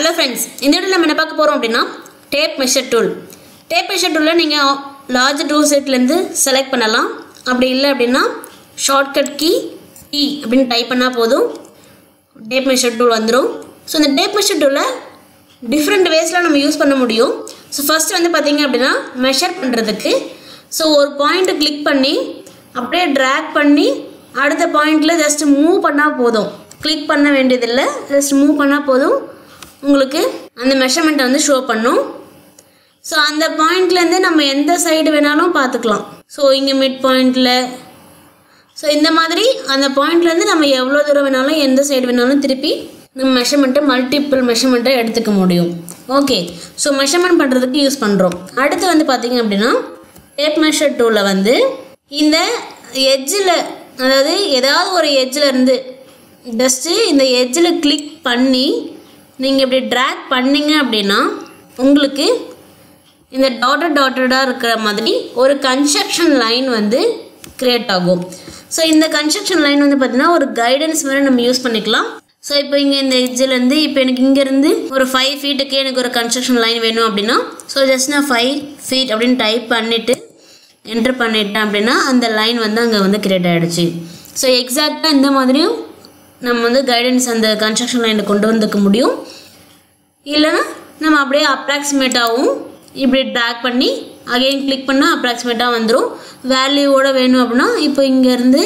hello friends இந்த வீடியோவில் நம்ம என்ன பார்க்க போகிறோம் அப்படின்னா tape measure tool tape measure டூலில் நீங்கள் லார்ஜ் டூல் செட்லேருந்து செலக்ட் பண்ணலாம் அப்படி இல்லை அப்படின்னா ஷார்ட்கட் கீ இ அப்படின்னு டைப் பண்ணால் போதும் டேப் மெஷர் டூல் வந்துடும் ஸோ இந்த டேப் மெஷர் டூலில் டிஃப்ரெண்ட் வேஸில் நம்ம யூஸ் பண்ண முடியும் ஸோ ஃபஸ்ட் வந்து பார்த்தீங்க அப்படின்னா மெஷர் பண்ணுறதுக்கு ஸோ ஒரு பாயிண்ட்டை கிளிக் பண்ணி அப்படியே ட்ராக் பண்ணி அடுத்த பாயிண்டில் ஜஸ்ட் மூவ் பண்ணால் போதும் கிளிக் பண்ண வேண்டியதில்லை ஜஸ்ட் மூவ் பண்ணால் போதும் உங்களுக்கு அந்த மெஷர்மெண்ட்டை வந்து ஷோ பண்ணும் ஸோ அந்த பாயிண்ட்லேருந்து நம்ம எந்த சைடு வேணாலும் பார்த்துக்கலாம் ஸோ இங்கே மிட் பாயிண்டில் ஸோ இந்த மாதிரி அந்த பாயிண்ட்லேருந்து நம்ம எவ்வளோ தூரம் வேணாலும் எந்த சைடு வேணாலும் திருப்பி நம்ம மெஷர்மெண்ட்டை மல்டிபிள் மெஷர்மெண்ட்டை எடுத்துக்க முடியும் ஓகே ஸோ மெஷர்மெண்ட் பண்ணுறதுக்கு யூஸ் பண்ணுறோம் அடுத்து வந்து பார்த்தீங்க அப்படின்னா டேப் மெஷர் டூலில் வந்து இந்த எட்ஜில் அதாவது ஏதாவது ஒரு எட்ஜில் இருந்து ஜஸ்ட்டு இந்த எட்ஜில் கிளிக் பண்ணி நீங்கள் இப்படி ட்ராக் பண்ணீங்க அப்படின்னா உங்களுக்கு இந்த டாட்டட் டாட்டடாக இருக்கிற மாதிரி ஒரு கன்ஸ்ட்ரக்ஷன் லைன் வந்து க்ரியேட் ஆகும் ஸோ இந்த கன்ஸ்ட்ரக்ஷன் லைன் வந்து பார்த்தீங்கன்னா ஒரு கைடன்ஸ் மாதிரி நம்ம யூஸ் பண்ணிக்கலாம் ஸோ இப்போ இங்கே இந்த எட்ஜிலேருந்து இப்போ எனக்கு இங்கேருந்து ஒரு ஃபைவ் ஃபீட்டுக்கு எனக்கு ஒரு கன்ஸ்ட்ரக்ஷன் லைன் வேணும் அப்படின்னா ஸோ ஜஸ்ட் நான் ஃபைவ் ஃபீட் அப்படின்னு டைப் பண்ணிவிட்டு என்ட்ரு பண்ணிட்டேன் அப்படின்னா அந்த லைன் வந்து அங்கே வந்து கிரியேட் ஆகிடுச்சு ஸோ எக்ஸாக்டாக இந்த மாதிரியும் நம்ம வந்து கைடன்ஸ் அந்த கன்ஸ்ட்ரக்ஷன் லைனில் கொண்டு வந்துக்க முடியும் இல்லைன்னா நம்ம அப்படியே அப்ராக்சிமேட்டாகவும் இப்படி ட்ராக் பண்ணி அகைன் கிளிக் பண்ணால் அப்ராக்சிமேட்டாக வந்துடும் வேல்யூவோட வேணும் அப்படின்னா இப்போ இங்கேருந்து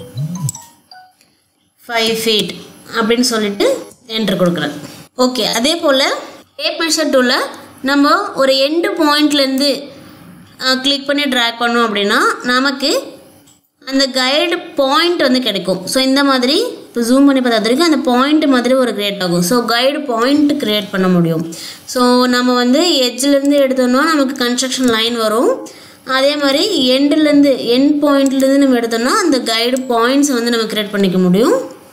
ஃபைவ் ஃபீட் அப்படின்னு சொல்லிட்டு என்ட்ரு கொடுக்குறேன் ஓகே அதே போல் டேப் மெஷர் டூலில் நம்ம ஒரு எண்டு பாயிண்ட்லேருந்து கிளிக் பண்ணி ட்ராக் பண்ணோம் அப்படின்னா நமக்கு அந்த கைடு பாயிண்ட் வந்து கிடைக்கும் ஸோ இந்த மாதிரி இப்போ ஜூம் பண்ணி பார்த்தா வரைக்கும் அந்த பாயிண்ட் மாதிரி ஒரு கிரியேட் ஆகும் ஸோ கைடு பாயிண்ட் கிரியேட் பண்ண முடியும் ஸோ நம்ம வந்து எட்ஜிலேருந்து எடுத்தோம்னா நமக்கு கன்ஸ்ட்ரக்ஷன் லைன் வரும் அதே மாதிரி எண்டுலேருந்து எண்ட் பாயிண்ட்லேருந்து நம்ம எடுத்தோம்னா அந்த கைடு பாயிண்ட்ஸ் வந்து நம்ம கிரியேட் பண்ணிக்க முடியும்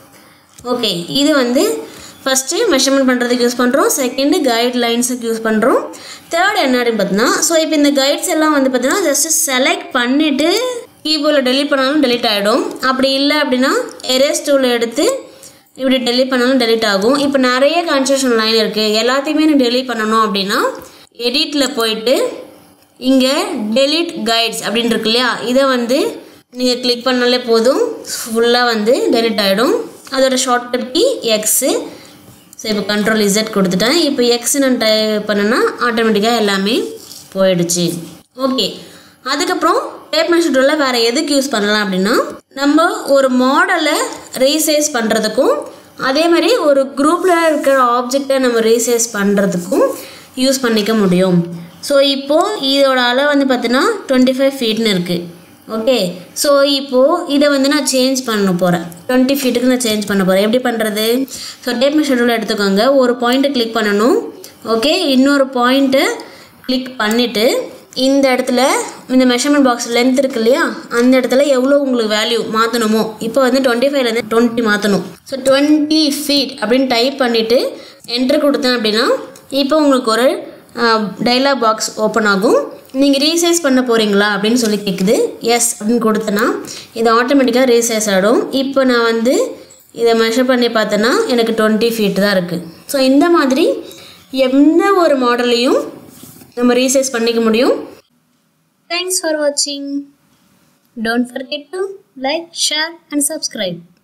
ஓகே இது வந்து ஃபஸ்ட்டு மெஷர்மெண்ட் பண்ணுறதுக்கு யூஸ் பண்ணுறோம் செகண்டு கைட் லைன்ஸுக்கு யூஸ் பண்ணுறோம் தேர்ட் என்ன அப்படின்னு பார்த்தீங்கன்னா ஸோ இப்போ இந்த கைட்ஸ் எல்லாம் வந்து பார்த்தீங்கன்னா ஜஸ்ட்டு செலக்ட் பண்ணிவிட்டு கீபோர்டில் டெலிட் பண்ணாலும் டெலிட் ஆகிடும் அப்படி இல்லை அப்படின்னா எரேஸ் டூவில் எடுத்து இப்படி டெலிட் பண்ணாலும் டெலிட் ஆகும் இப்போ நிறைய கன்ஸ்ட்ரக்ஷன் லைன் இருக்குது எல்லாத்தையுமே நான் டெலிட் பண்ணணும் அப்படின்னா எடிட்டில் போயிட்டு இங்கே டெலிட் கைட்ஸ் அப்படின்னு இருக்கு இல்லையா இதை வந்து நீங்கள் கிளிக் பண்ணாலே போதும் ஃபுல்லாக வந்து டெலிட் ஆகிடும் அதோட ஷார்ட்கட் கீ எக்ஸு ஸோ இப்போ கண்ட்ரோல் இசட் கொடுத்துட்டேன் இப்போ எக்ஸ் நான் டைப் பண்ணேன்னா ஆட்டோமேட்டிக்காக எல்லாமே போயிடுச்சு ஓகே அதுக்கப்புறம் டேப் மெஷர்டூலில் வேறு எதுக்கு யூஸ் பண்ணலாம் அப்படின்னா நம்ம ஒரு மாடலை ரீசைஸ் பண்ணுறதுக்கும் அதே மாதிரி ஒரு குரூப்பில் இருக்கிற ஆப்ஜெக்டை நம்ம ரீசைஸ் பண்ணுறதுக்கும் யூஸ் பண்ணிக்க முடியும் ஸோ இப்போது இதோட அளவு வந்து பார்த்தீங்கன்னா டுவெண்ட்டி ஃபைவ் ஃபீட்னு இருக்குது ஓகே ஸோ இப்போது இதை வந்து நான் சேஞ்ச் பண்ண போகிறேன் டுவெண்ட்டி ஃபீட்டுக்கு நான் சேஞ்ச் பண்ண போகிறேன் எப்படி பண்ணுறது ஸோ டேப் மெஷர்டூல் எடுத்துக்கோங்க ஒரு பாயிண்ட்டை கிளிக் பண்ணணும் ஓகே இன்னொரு பாயிண்ட்டை கிளிக் பண்ணிவிட்டு இந்த இடத்துல இந்த மெஷர்மெண்ட் பாக்ஸ் லென்த் இருக்கு இல்லையா அந்த இடத்துல எவ்வளோ உங்களுக்கு வேல்யூ மாற்றணுமோ இப்போ வந்து டுவெண்ட்டி ஃபைவ்லேருந்து டுவெண்ட்டி மாற்றணும் ஸோ டுவெண்ட்டி ஃபீட் அப்படின்னு டைப் பண்ணிவிட்டு என்ட்ரு கொடுத்தேன் அப்படின்னா இப்போ உங்களுக்கு ஒரு டைலாக் பாக்ஸ் ஓப்பன் ஆகும் நீங்கள் ரீசைஸ் பண்ண போகிறீங்களா அப்படின்னு சொல்லி கேட்குது எஸ் அப்படின்னு கொடுத்தேன்னா இது ஆட்டோமேட்டிக்காக ரீசைஸ் ஆகிடும் இப்போ நான் வந்து இதை மெஷர் பண்ணி பார்த்தேன்னா எனக்கு டுவெண்ட்டி ஃபீட் தான் இருக்குது ஸோ இந்த மாதிரி எந்த ஒரு மாடலையும் நம்ம ரீசைஸ் பண்ணிக்க முடியும் தேங்க்ஸ் ஃபார் வாட்சிங் don't forget to like share and subscribe